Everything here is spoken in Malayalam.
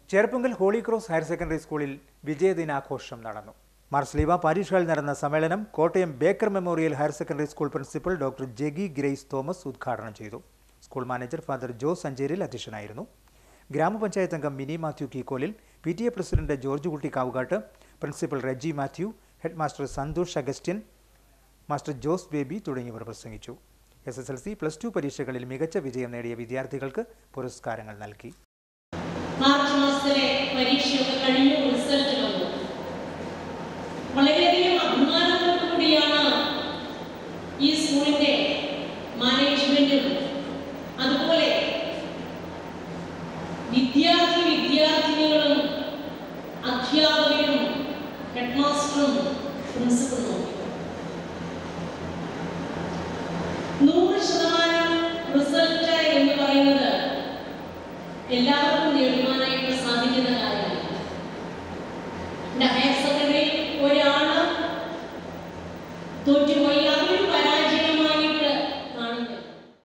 Cherpunkal Holy Cross higher secondary സ്കൂളിൽ വിജയദിനാഘോഷം നടന്നു മാർസ്ലീവ പാരീഷ് ഹാളിൽ നടന്ന സമ്മേളനം Kottayam Baker Memorial higher secondary school principal doctor Jegi Grace Thomas ഉദ്ഘാടനം ചെയ്തു school manager father Jose Ancheril അധ്യക്ഷനായിരുന്നു ഗ്രാമപഞ്ചായത്ത് അംഗം Mini Mathew Keekolil P T A president George Kutty Kavukattu principal Reji Mathew head master Santhosh Augustine master Jose Baby തുടങ്ങിയവർ പ്രസംഗിച്ചു S S L C plus two പരീക്ഷകളിൽ മികച്ച വിജയം നേടിയ വിദ്യാർത്ഥികൾക്ക് പുരസ്കാരങ്ങൾ നൽകി മാർച്ച് മാസത്തിലെ പരീക്ഷയൊക്കെ കഴിഞ്ഞു റിസൾട്ട് വന്നു വളരെയധികം അഭിമാനത്തോടു കൂടിയാണ് ഈ സ്കൂളിന്റെ മാനേജ്മെന്റും അതുപോലെ വിദ്യാർത്ഥി വിദ്യാർത്ഥിനികളും അധ്യാപകരും ഹെഡ്മാസ്റ്ററും പ്രിൻസിപ്പളും നൂറ് ശതമാനം റിസൾട്ട് എന്ന് പറയുന്നത് എല്ലാവർക്കും നേടുവാനായിട്ട് സാധിക്കുന്ന കാര്യമാണ് പിന്നെ ഹയർ സെക്കൻഡറി ഒരാള് തോറ്റു